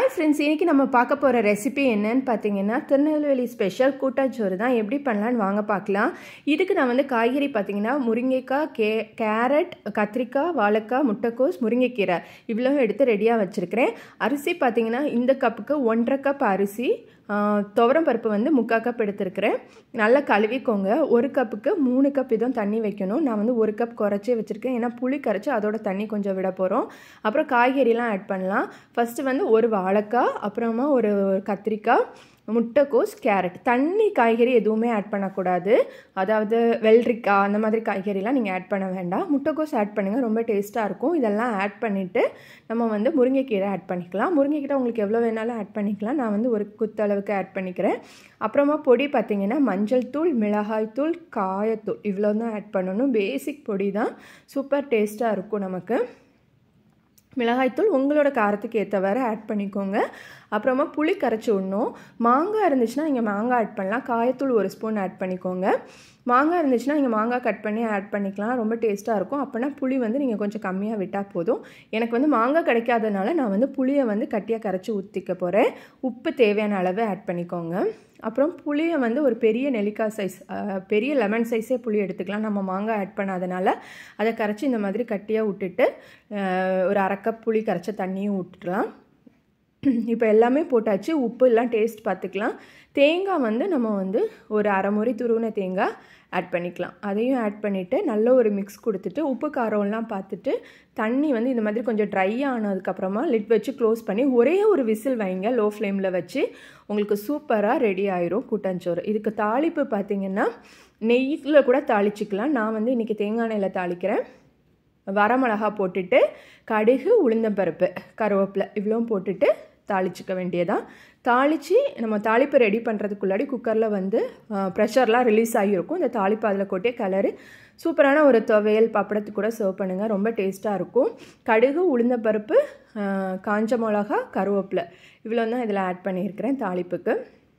hi friends இன்றைக்கி நம்ம பார்க்க போகிற ரெசிபி என்னன்னு பார்த்தீங்கன்னா திருநெல்வேலி ஸ்பெஷல் கூட்டாச்சோறு தான் எப்படி பண்ணலான்னு வாங்க பார்க்கலாம் இதுக்கு நான் வந்து காய்கறி பார்த்தீங்கன்னா முருங்கைக்காய் கே கேரட் கத்திரிக்காய் வாழைக்காய் முட்டைக்கோஸ் முருங்கைக்கீரை இவ்வளோ எடுத்து ரெடியாக வச்சுருக்கிறேன் அரிசி பார்த்தீங்கன்னா இந்த கப்புக்கு ஒன்றரை கப் அரிசி துவரம் பருப்பு வந்து முக்கால் கப் எடுத்துருக்கிறேன் நல்லா கழுவிக்கோங்க ஒரு கப்புக்கு மூணு கப் இதுவும் தண்ணி வைக்கணும் நான் வந்து ஒரு கப் குறைச்சே வச்சுருக்கேன் ஏன்னா புளி கரைச்சி அதோட தண்ணி கொஞ்சம் விட போகிறோம் அப்புறம் காய்கறிலாம் ஆட் பண்ணலாம் ஃபஸ்ட்டு வந்து ஒரு வாழைக்காய் அப்புறமா ஒரு கத்திரிக்காய் முட்டைக்கோஸ் கேரட் தண்ணி காய்கறி எதுவுமே ஆட் பண்ணக்கூடாது அதாவது வெள்ளரிக்காய் அந்த மாதிரி காய்கறிலாம் நீங்கள் ஆட் பண்ண வேண்டாம் முட்டைக்கோஸ் ஆட் பண்ணுங்கள் ரொம்ப டேஸ்ட்டாக இருக்கும் இதெல்லாம் ஆட் பண்ணிவிட்டு நம்ம வந்து முருங்கைக்கீரை ஆட் பண்ணிக்கலாம் முருங்கைக்கீரை உங்களுக்கு எவ்வளோ வேணாலும் ஆட் பண்ணிக்கலாம் நான் வந்து ஒரு குத்தளவுக்கு ஆட் பண்ணிக்கிறேன் அப்புறமா பொடி பார்த்திங்கன்னா மஞ்சள் தூள் மிளகாய் தூள் காயத்தூள் இவ்வளோ தான் ஆட் பண்ணணும் பேசிக் பொடி தான் சூப்பர் டேஸ்ட்டாக இருக்கும் நமக்கு மிளகாய்த்தூள் உங்களோட காரத்துக்கு ஏற்றவாறு ஆட் பண்ணிக்கோங்க அப்புறமா புளி கரைச்சி விடணும் மாங்காய் இருந்துச்சுன்னா நீங்கள் மாங்காய் ஆட் பண்ணலாம் காயத்தூள் ஒரு ஸ்பூன் ஆட் பண்ணிக்கோங்க மாங்காய் இருந்துச்சுன்னா நீங்கள் மாங்காய் கட் பண்ணி ஆட் பண்ணிக்கலாம் ரொம்ப டேஸ்ட்டாக இருக்கும் அப்போனா புளி வந்து நீங்கள் கொஞ்சம் கம்மியாக விட்டால் போதும் எனக்கு வந்து மாங்காய் கிடைக்காதனால நான் வந்து புளியை வந்து கட்டியாக கரைச்சி ஊற்றிக்க போகிறேன் உப்பு தேவையான அளவு ஆட் பண்ணிக்கோங்க அப்புறம் புளியை வந்து ஒரு பெரிய நெல்லிக்காய் சைஸ் பெரிய லெமன் சைஸே புளி எடுத்துக்கலாம் நம்ம மாங்காய் ஆட் பண்ணாதனால அதை கரைச்சி இந்த மாதிரி கட்டியாக விட்டுட்டு ஒரு அரை கப் புளி கரைச்ச தண்ணியும் விட்டுடலாம் இப்போ எல்லாமே போட்டாச்சு உப்பு எல்லாம் டேஸ்ட் பார்த்துக்கலாம் தேங்காய் வந்து நம்ம வந்து ஒரு அரை முறை துருவின தேங்காய் ஆட் பண்ணிக்கலாம் அதையும் ஆட் பண்ணிவிட்டு நல்ல ஒரு மிக்ஸ் கொடுத்துட்டு உப்பு காரம்லாம் பார்த்துட்டு தண்ணி வந்து இந்த மாதிரி கொஞ்சம் ட்ரை ஆனதுக்கப்புறமா லிட் வச்சு க்ளோஸ் பண்ணி ஒரே ஒரு விசில் வைங்க லோ ஃப்ளேமில் வச்சு உங்களுக்கு சூப்பராக ரெடி ஆயிரும் கூட்டஞ்சோறு இதுக்கு தாளிப்பு பார்த்திங்கன்னா நெய்யில் கூட தாளிச்சிக்கலாம் நான் வந்து இன்றைக்கி தேங்காய் எண்ணெயில் தாளிக்கிறேன் வரமிளகா போட்டுட்டு கடுகு உளுந்தம்பருப்பு கருவேப்பிலை இவ்வளோ போட்டுட்டு தாளிச்சிக்க வேண்டியதான் தாளித்து நம்ம தாளிப்பு ரெடி பண்ணுறதுக்குள்ளாடி குக்கரில் வந்து ப்ரெஷர்லாம் ரிலீஸ் ஆகியிருக்கும் இந்த தாளிப்பு அதில் கொட்டே கலரு சூப்பரான ஒரு துவையல் பப்படத்துக்கு கூட சர்வ் பண்ணுங்கள் ரொம்ப டேஸ்ட்டாக இருக்கும் கடுகு உளுந்தப்பருப்பு காஞ்ச மிளகா கருவேப்பிலை இவ்வளோ தான் இதில் ஆட் பண்ணியிருக்கிறேன் தாளிப்புக்கு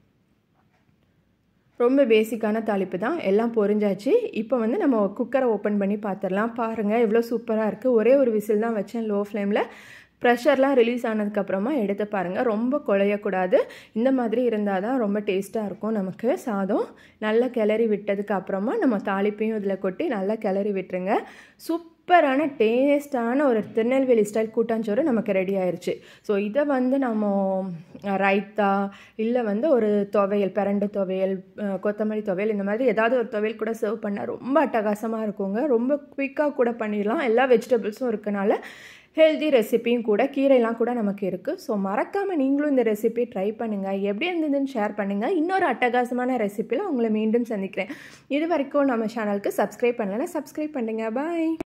ரொம்ப பேசிக்கான தாளிப்பு தான் எல்லாம் பொரிஞ்சாச்சு இப்போ வந்து நம்ம குக்கரை ஓப்பன் பண்ணி பார்த்துடலாம் பாருங்கள் எவ்வளோ சூப்பராக இருக்குது ஒரே ஒரு விசில் தான் வச்சேன் லோ ஃப்ளேமில் ப்ரெஷர்லாம் ரிலீஸ் ஆனதுக்கப்புறமா எடுத்து பாருங்கள் ரொம்ப குழையக்கூடாது இந்த மாதிரி இருந்தால் தான் ரொம்ப டேஸ்ட்டாக இருக்கும் நமக்கு சாதம் நல்லா கிளறி விட்டதுக்கு அப்புறமா நம்ம தாளிப்பையும் இதில் கொட்டி நல்லா கிளறி விட்டுருங்க சூப்பரான டேஸ்டான ஒரு திருநெல்வேலி ஸ்டைல் கூட்டாஞ்சோறு நமக்கு ரெடி ஆயிடுச்சு ஸோ இதை வந்து நம்ம ரைத்தா இல்லை வந்து ஒரு துவையல் பிரண்டு துவையல் கொத்தமல்லி துவையல் இந்த மாதிரி ஏதாவது ஒரு துவையல் கூட சர்வ் பண்ணால் ரொம்ப அட்டகாசமாக இருக்குங்க ரொம்ப குயிக்காக கூட பண்ணிடலாம் எல்லா வெஜிடபிள்ஸும் இருக்கனால ஹெல்தி ரெசிப்பியும் கூட கீரைலாம் கூட நமக்கு இருக்குது ஸோ மறக்காமல் நீங்களும் இந்த ரெசிபி ட்ரை பண்ணுங்கள் எப்படி இருந்ததுன்னு ஷேர் பண்ணுங்கள் இன்னொரு அட்டகாசமான ரெசிப்பியில் உங்களை மீண்டும் சந்திக்கிறேன் இது வரைக்கும் நம்ம சேனலுக்கு சப்ஸ்கிரைப் பண்ணலைன்னா சப்ஸ்கிரைப் பண்ணுங்கள் பாய்